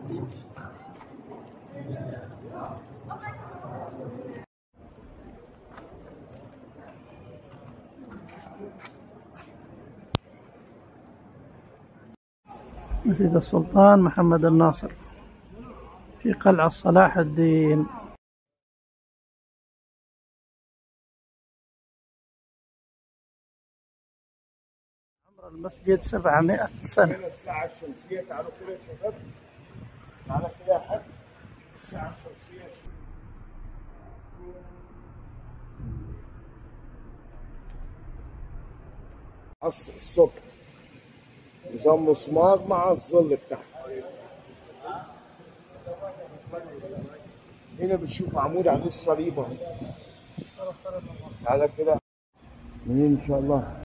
مسجد السلطان محمد الناصر في قلعة صلاح الدين عمر المسجد سبعمائة سنة هنا الساعة الشمسية تعالوا كده يا شباب تعالى كده يا حاج الساعة الشمسية عصر الصبح نظام مسمار مع الظل بتاعها هنا بتشوف عمود عليه الصليب اهو تعالى كده منين ان شاء الله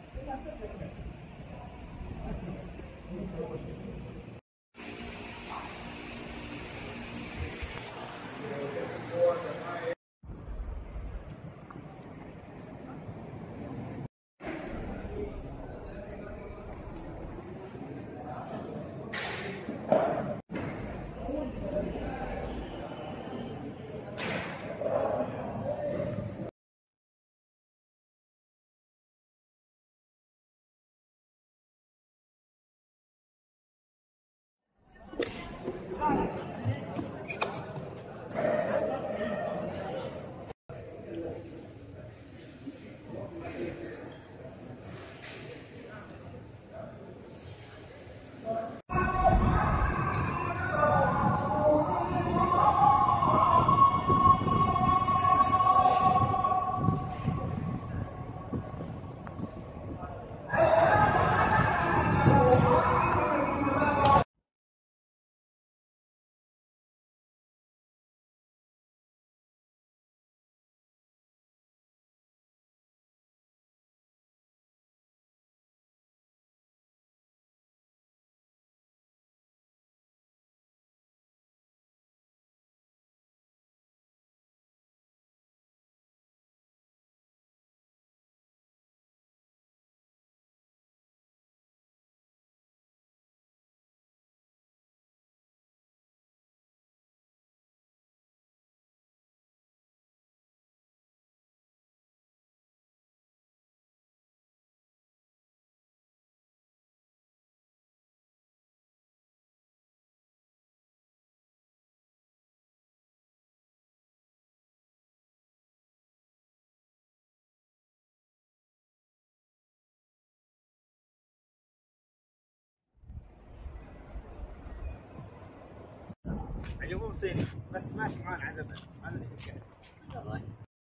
العموم صيني بس ماشي معاه العزبة هذا اللي في الكعب.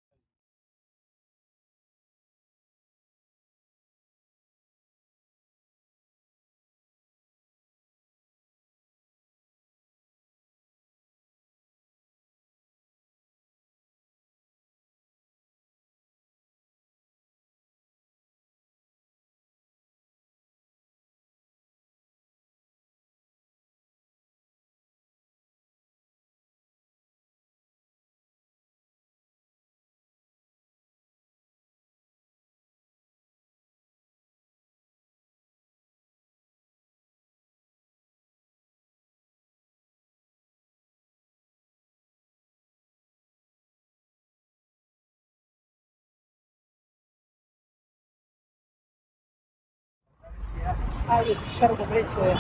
هذه الشرق بعيد شوية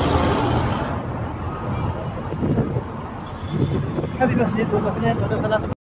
هذه مسجد ولا اثنين ولا ثلاثة